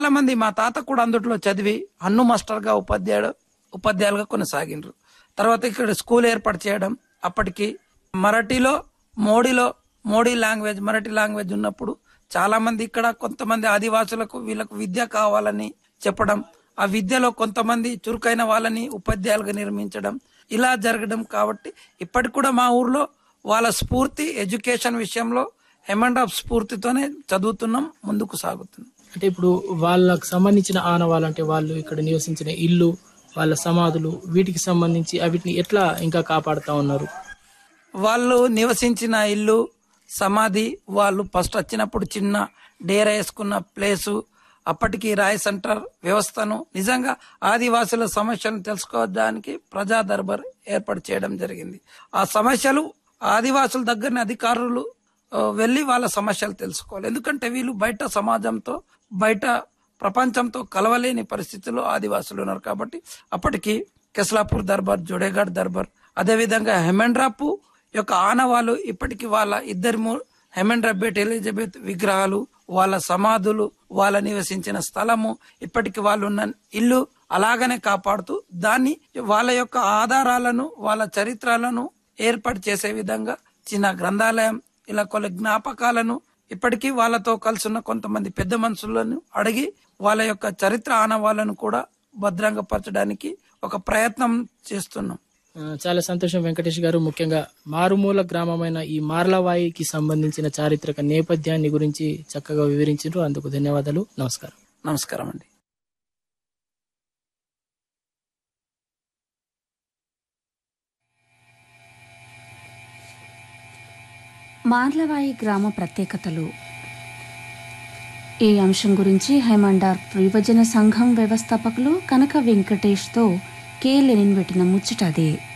చాలా మంది మా తాత కూడా అందుట్లో చదివి అన్ను మాస్టర్ గా ఉపాధ్యాయుడు ఉపాధ్యాయులుగా కొనసాగిండ్రు తర్వాత ఇక్కడ స్కూల్ ఏర్పాటు చేయడం అప్పటికి మరాఠీలో మోడీలో మోడీ లాంగ్వేజ్ మరాఠీ లాంగ్వేజ్ ఉన్నప్పుడు చాలా మంది ఇక్కడ కొంతమంది ఆదివాసులకు వీళ్ళకు విద్య కావాలని చెప్పడం ఆ విద్యలో కొంతమంది చురుకైన వాళ్ళని ఉపాధ్యాయులుగా నిర్మించడం ఇలా జరగడం కాబట్టి ఇప్పటికి కూడా మా ఊర్లో వాళ్ళ స్ఫూర్తి ఎడ్యుకేషన్ విషయంలో హెమండ్ ఆఫ్ స్ఫూర్తితోనే చదువుతున్నాం ముందుకు సాగుతున్నాం అంటే ఇప్పుడు వాళ్ళకు సంబంధించిన ఆనవాళ్ళు అంటే వాళ్ళు ఇక్కడ నివసించిన ఇల్లు వాళ్ళ సమాధులు వీటికి సంబంధించి వీటిని ఎట్లా ఇంకా కాపాడుతా ఉన్నారు వాళ్ళు నివసించిన ఇల్లు సమాధి వాళ్ళు ఫస్ట్ వచ్చినప్పుడు చిన్న డేరా వేసుకున్న ప్లేసు అప్పటికి రాయ్ సెంటర్ వ్యవస్థను నిజంగా ఆదివాసుల సమస్యలను తెలుసుకోవడానికి ప్రజా దర్బార్ ఏర్పాటు చేయడం జరిగింది ఆ సమస్యలు ఆదివాసుల దగ్గరని అధికారులు ఆ, వెళ్ళి వాళ్ళ సమస్యలు తెలుసుకోవాలి ఎందుకంటే వీళ్ళు బయట సమాజంతో బయట ప్రపంచంతో కలవలేని పరిస్థితుల్లో ఆదివాసులు ఉన్నారు కాబట్టి అప్పటికి కెస్లాపూర్ దర్బార్ జోడేఘాట్ దర్బార్ అదేవిధంగా హెమెండ్రాపు యొక్క ఆనవాళ్ళు ఇప్పటికి వాళ్ళ ఇద్దరు మూ- హెమెండ్రా బేట్ ఎలిజబెత్ విగ్రహాలు వాళ్ళ సమాధులు వాళ్ళ నివసించిన స్థలము ఇప్పటికి వాళ్ళు ఉన్న ఇల్లు అలాగనే కాపాడుతూ దాన్ని వాళ్ళ యొక్క ఆధారాలను వాళ్ళ చరిత్రలను ఏర్పాటు చేసే విధంగా చిన్న గ్రంథాలయం ఇలా కొన్ని జ్ఞాపకాలను ఇప్పటికీ వాళ్ళతో కలిసి ఉన్న కొంతమంది పెద్ద మనుషులను అడిగి వాళ్ళ యొక్క చరిత్ర ఆనవాళ్ళను కూడా భద్రంగా పరచడానికి ఒక ప్రయత్నం చేస్తున్నాం ఆ, చాలా సంతోషం వెంకటేష్ గారు ముఖ్యంగా మారుమూల గ్రామమైన ఈ మార్లవాయికి సంబంధించిన చారిత్రక నేపథ్యాన్ని గురించి చక్కగా వివరించారు అందుకు ధన్యవాదాలు నమస్కారం నమస్కారం అండి మార్లవాయి గ్రామ ప్రత్యేకతలు ఈ అంశం గురించి హైమండార్ యువజన సంఘం వ్యవస్థాపకులు కనక వెంకటేష్తో కె లెనిన్ పెట్టిన ముచ్చట అదే